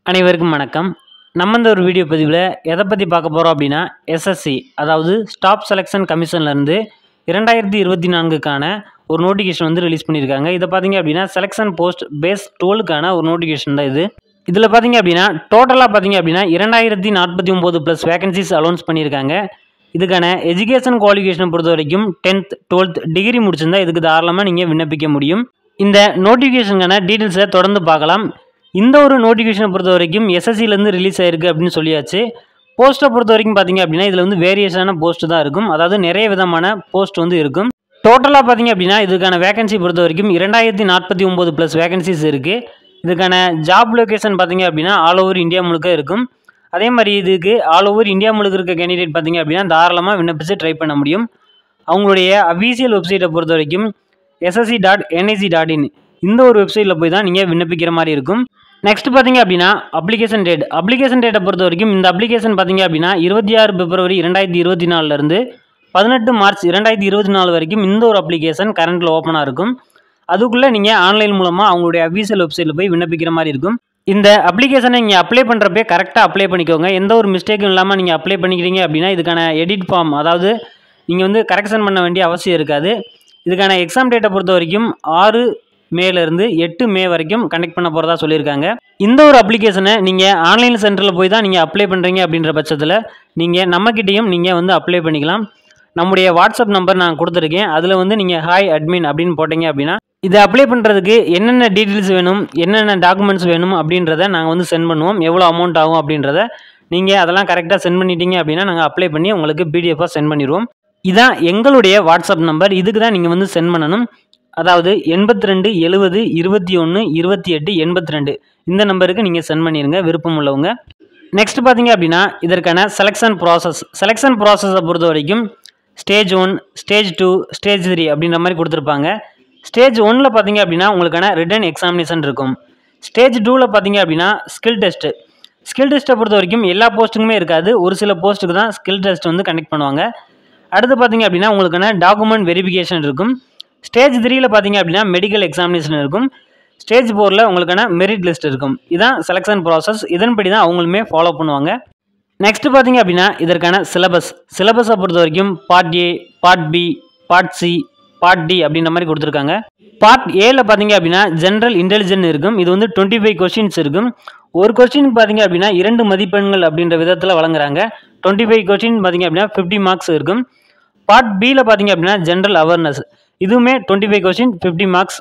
அனைவருக்கும் வணக்கம் நம்ம இந்த ஒரு வீடியோ பதிவில் எதை பற்றி பார்க்க போகிறோம் அப்படின்னா எஸ்எஸ்சி அதாவது ஸ்டாப் செலெக்ஷன் கமிஷன்லேருந்து இரண்டாயிரத்தி இருபத்தி நான்குக்கான ஒரு நோட்டிஃபிகேஷன் வந்து ரிலீஸ் பண்ணியிருக்காங்க இதை பார்த்தீங்க அப்படின்னா செலெக்ஷன் போஸ்ட் பேஸ் டுவெல்க்கான ஒரு நோட்டிஃபிகேஷன் தான் இது இதில் பார்த்தீங்க அப்படின்னா டோட்டலாக பார்த்தீங்க அப்படின்னா இரண்டாயிரத்தி நாற்பத்தி ஒம்பது ப்ளஸ் வேகன்சிஸ் அலௌன்ஸ் பண்ணியிருக்காங்க இதுக்கான எஜுகேஷன் குவாலிஃபிகேஷனை பொறுத்த வரைக்கும் டென்த் டுவெல்த் டிகிரி முடிச்சிருந்தா இதுக்கு தாராளமாக நீங்கள் விண்ணப்பிக்க முடியும் இந்த நோட்டிஃபிகேஷனுக்கான டீட்டெயில்ஸை தொடர்ந்து பார்க்கலாம் இந்த ஒரு நோட்டிஃபிகேஷனை பொறுத்த வரைக்கும் எஸ்எஸ்சிலேருந்து ரிலீஸ் ஆயிருக்கு அப்படின்னு சொல்லியாச்சு போஸ்ட்டை பொறுத்த வரைக்கும் பார்த்தீங்க அப்படின்னா இதில் வந்து வேரியேஷனான போஸ்ட் தான் இருக்கும் அதாவது நிறைய விதமான போஸ்ட் வந்து இருக்கும் டோட்டலாக பார்த்தீங்க அப்படின்னா இதுக்கான வேகன்சி பொறுத்த வரைக்கும் இரண்டாயிரத்தி நாற்பத்தி ஒம்பது ப்ளஸ் வேகன்சிஸ் இருக்குது இதுக்கான ஜாப் லொகேஷன் பார்த்தீங்க அப்படின்னா ஆல் ஓவர் இந்தியா முழுக்க இருக்கும் அதே மாதிரி இதுக்கு ஆல் ஓவர் இந்தியா முழுக்க இருக்க கேண்டிடேட் பார்த்தீங்க அப்படின்னா தாராளமாக விண்ணப்பிச்சு ட்ரை பண்ண முடியும் அவங்களுடைய அஃபீஷியல் வெப்சைட்டை பொறுத்த வரைக்கும் SSC dot NIC dot in இந்த ஒரு வெப்சைட்டில் போய் தான் நீங்கள் விண்ணப்பிக்கிற மாதிரி இருக்கும் நெக்ஸ்ட் பார்த்தீங்க அப்படின்னா அப்ளிகேஷன் டேட் அப்ளிகேஷன் டேட்டை பொறுத்த வரைக்கும் இந்த அப்ளிகேஷன் பார்த்தீங்க அப்படின்னா இருபத்தி ஆறு பிப்ரவரி இரண்டாயிரத்தி இருபத்தி நாலுலேருந்து பதினெட்டு மார்ச் இரண்டாயிரத்தி இருபத்தி நாலு வரைக்கும் இந்த ஒரு அப்ளிகேஷன் கரண்ட்டில் ஓப்பனாக இருக்கும் அதுக்குள்ளே நீங்கள் ஆன்லைன் மூலமாக அவங்களுடைய அஃபீஷியல் வெப்சைட்டில் போய் விண்ணப்பிக்கிற மாதிரி இருக்கும் இந்த அப்ளிகேஷனை நீங்கள் அப்ளை பண்ணுறப்பே கரெக்டாக அப்ளை பண்ணிக்கோங்க எந்த ஒரு மிஸ்டேக்கும் இல்லாமல் நீங்கள் அப்ளை பண்ணிக்கிறீங்க அப்படின்னா இதுக்கான எடிட் ஃபார்ம் அதாவது நீங்கள் வந்து கரெக்ஷன் பண்ண வேண்டிய அவசியம் இருக்காது இதுக்கான எக்ஸாம் டேட்டை பொறுத்த வரைக்கும் ஆறு மேலேருந்து எட்டு மே வரைக்கும் கனெக்ட் பண்ண போகிறதா சொல்லியிருக்காங்க இந்த ஒரு அப்ளிகேஷனை நீங்கள் ஆன்லைன் சென்டரில் போய் தான் நீங்கள் அப்ளை பண்ணுறீங்க அப்படின்ற பட்சத்தில் நீங்கள் நம்மக்கிட்டேயும் நீங்கள் வந்து அப்ளை பண்ணிக்கலாம் நம்முடைய வாட்ஸ்அப் நம்பர் நான் கொடுத்துருக்கேன் அதில் வந்து நீங்கள் ஹாய் அட்மின் அப்படின்னு போட்டீங்க அப்படின்னா இதை அப்ளை பண்ணுறதுக்கு என்னென்ன டீட்டெயில்ஸ் வேணும் என்னென்ன டாக்குமெண்ட்ஸ் வேணும் அப்படின்றத நாங்கள் வந்து சென்ட் பண்ணுவோம் எவ்வளோ அமௌண்ட் ஆகும் அப்படின்றத நீங்கள் அதெல்லாம் கரெக்டாக சென்ட் பண்ணிட்டீங்க அப்படின்னா நாங்கள் அப்ளை பண்ணி உங்களுக்கு பிடிஎஃபாக சென்ட் பண்ணிடுவோம் இதான் எங்களுடைய வாட்ஸ்அப் நம்பர் இதுக்கு தான் நீங்கள் வந்து சென்ட் பண்ணணும் அதாவது எண்பத்தி ரெண்டு எழுபது இருபத்தி ஒன்று இருபத்தி எட்டு எண்பத்தி ரெண்டு இந்த நம்பருக்கு நீங்கள் சென்ட் பண்ணிடுங்க விருப்பம் உள்ளவங்க நெக்ஸ்ட் பார்த்தீங்க அப்படின்னா இதற்கான செலெக்ஷன் ப்ராசஸ் செலெக்ஷன் ப்ராசஸை பொறுத்த வரைக்கும் stage one stage two stage three அப்படின்ற மாதிரி கொடுத்துருப்பாங்க ஸ்டேஜ் ஒன்னில் பார்த்தீங்க அப்படின்னா உங்களுக்கான ரிட்டன் எக்ஸாமினேஷன் இருக்கும் ஸ்டேஜ் டூவில் பார்த்தீங்க அப்படின்னா ஸ்கில் டெஸ்ட்டு ஸ்கில் டெஸ்ட்டை பொறுத்த வரைக்கும் எல்லா போஸ்ட்டுக்குமே இருக்காது ஒரு சில போஸ்ட்டுக்கு தான் ஸ்கில் டெஸ்ட் வந்து கனெக்ட் பண்ணுவாங்க அடுத்து பார்த்தீங்க அப்படின்னா உங்களுக்கான டாக்குமெண்ட் வெரிஃபிகேஷன் இருக்கும் ஸ்டேஜ் த்ரீயில் பார்த்தீங்க அப்படின்னா மெடிக்கல் எக்ஸாமினேஷன் இருக்கும் ஸ்டேஜ் ஃபோரில் உங்களுக்கான மெரிட் லிஸ்ட் இருக்கும் இதுதான் செலெக்ஷன் ப்ராசஸ் இதன்படி தான் அவங்களுமே ஃபாலோ பண்ணுவாங்க நெக்ஸ்ட் பார்த்தீங்க அப்படின்னா இதற்கான சிலபஸ் சிலபஸை பொறுத்த வரைக்கும் part A part B part C part D அப்படின்ற மாதிரி கொடுத்துருக்காங்க பார்ட் ஏல பார்த்தீங்க அப்படின்னா ஜென்ரல் இன்டெலிஜென்ட் இருக்கும் இது வந்து டுவெண்ட்டி ஃபைவ் கொஸ்டின்ஸ் இருக்கும் ஒரு கொஸ்டினுக்கு பார்த்தீங்க அப்படின்னா இரண்டு மதிப்பெண்கள் அப்படின்ற விதத்தில் வழங்குறாங்க டுவெண்ட்டி ஃபைவ் கொஸ்டின் பார்த்தீங்க அப்படின்னா ஃபிஃப்டி மார்க்ஸ் இருக்கும் பார்ட் பியில் பார்த்தீங்க அப்படின்னா ஜென்ரல் அவேர்னஸ் இதுவுமே twenty five question fifty marks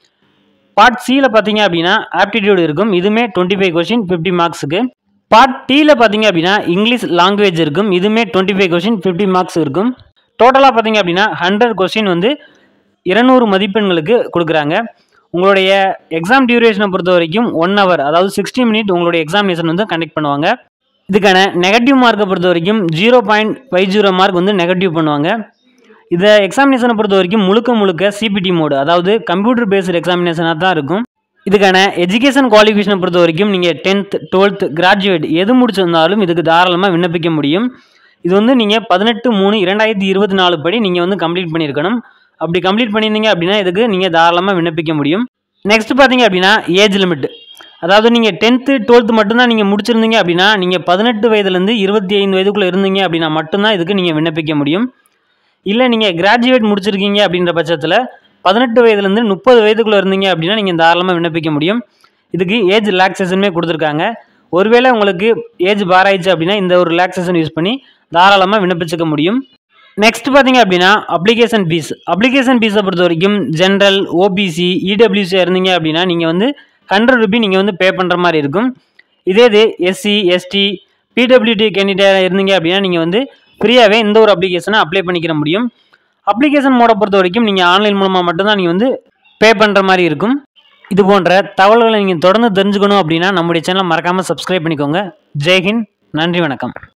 part சியில் பார்த்தீங்க அப்படின்னா ஆப்டிடியூட் இருக்கும் இதுவுமே டுவெண்ட்டி ஃபைவ் கொஸ்டின் ஃபிஃப்டி மார்க்ஸுக்கு பார்ட் டியில் பார்த்தீங்க அப்படின்னா இங்கிலீஷ் லாங்குவேஜ் இருக்கும் இதுவுமே twenty five question fifty marks இருக்கும் டோட்டலாக பார்த்தீங்க அப்படின்னா ஹண்ட்ரட் கொஸ்டின் வந்து இருநூறு மதிப்பெண்களுக்கு கொடுக்குறாங்க உங்களுடைய எக்ஸாம் டியூரேஷனை பொறுத்த வரைக்கும் ஒன் ஹவர் அதாவது சிக்ஸ்டி மினிட் உங்களுடைய எக்ஸாமினேஷன் வந்து கண்டக்ட் பண்ணுவாங்க இதுக்கான நெகட்டிவ் மார்க்கை பொறுத்த வரைக்கும் zero point five zero mark வந்து நெகட்டிவ் பண்ணுவாங்க இதை எக்ஸாமினேஷனை பொறுத்த வரைக்கும் முழுக்க முழுக்க சிபிடி மோடு அதாவது கம்ப்யூட்டர் பேஸ்டு எக்ஸாமினேஷனாக தான் இருக்கும் இதுக்கான எஜுகேஷன் குவாலிஃபிகேஷனை பொறுத்த வரைக்கும் நீங்கள் டென்த் டுவெல்த் கிராஜுவேட் எது முடிச்சிருந்தாலும் இதுக்கு தாராளமாக விண்ணப்பிக்க முடியும் இது வந்து நீங்கள் பதினெட்டு மூணு இரண்டாயிரத்தி இருபத்தி நாலு படி நீங்கள் வந்து கம்ப்ளீட் பண்ணியிருக்கணும் அப்படி கம்ப்ளீட் பண்ணியிருந்தீங்க அப்படின்னா இதுக்கு நீங்கள் தாராளமாக விண்ணப்பிக்க முடியும் நெக்ஸ்ட் பார்த்தீங்க அப்படின்னா ஏஜ் லிமிட் அதாவது நீங்கள் டென்த்து டுவெல்த்து மட்டும்தான் நீங்கள் முடிச்சிருந்தீங்க அப்படின்னா நீங்கள் பதினெட்டு வயதுலேருந்து இருபத்தி ஐந்து வயதுக்குள்ளே இருந்தீங்க அப்படின்னா மட்டும்தான் இதுக்கு நீங்கள் விண்ணப்பிக்க முடியும் இல்லை நீங்கள் கிராஜுவேட் முடிச்சிருக்கீங்க அப்படின்ற பட்சத்தில் பதினெட்டு வயதுலேருந்து முப்பது வயதுக்குள்ளே இருந்தீங்க அப்படின்னா நீங்கள் தாராளமாக விண்ணப்பிக்க முடியும் இதுக்கு ஏஜ் ரிலாக்ஸேஷனுமே கொடுத்துருக்காங்க ஒருவேளை உங்களுக்கு ஏஜ் பார் ஆயிடுச்சு அப்படின்னா இந்த ஒரு ரிலாக்ஸேஷன் யூஸ் பண்ணி தாராளமாக விண்ணப்பிச்சுக்க முடியும் நெக்ஸ்ட் பார்த்தீங்க அப்படின்னா அப்ளிகேஷன் ஃபீஸ் அப்ளிகேஷன் ஃபீஸை பொறுத்த வரைக்கும் ஜென்ரல் ஓபிசி இடபிள்யூசி இருந்தீங்க அப்படின்னா நீங்கள் வந்து ஹண்ட்ரட் ருபி நீங்கள் வந்து பே பண்ணுற மாதிரி இருக்கும் இதே இது எஸ்சி எஸ்டி பிடபிள்யூடி கேண்டிடேட் இருந்தீங்க அப்படின்னா நீங்கள் வந்து ஃப்ரீயாகவே இந்த ஒரு அப்ளிகேஷனை அப்ளை பண்ணிக்கிற முடியும் அப்ளிகேஷன் மோடை பொறுத்த வரைக்கும் நீங்கள் ஆன்லைன் மூலமாக மட்டும்தான் நீங்கள் வந்து பே பண்ணுற மாதிரி இருக்கும் இது போன்ற தகவல்களை நீங்கள் தொடர்ந்து தெரிஞ்சுக்கணும் அப்படின்னா நம்முடைய சேனலை மறக்காமல் சப்ஸ்கிரைப் பண்ணிக்கோங்க ஜெய்ஹிந்த் நன்றி வணக்கம்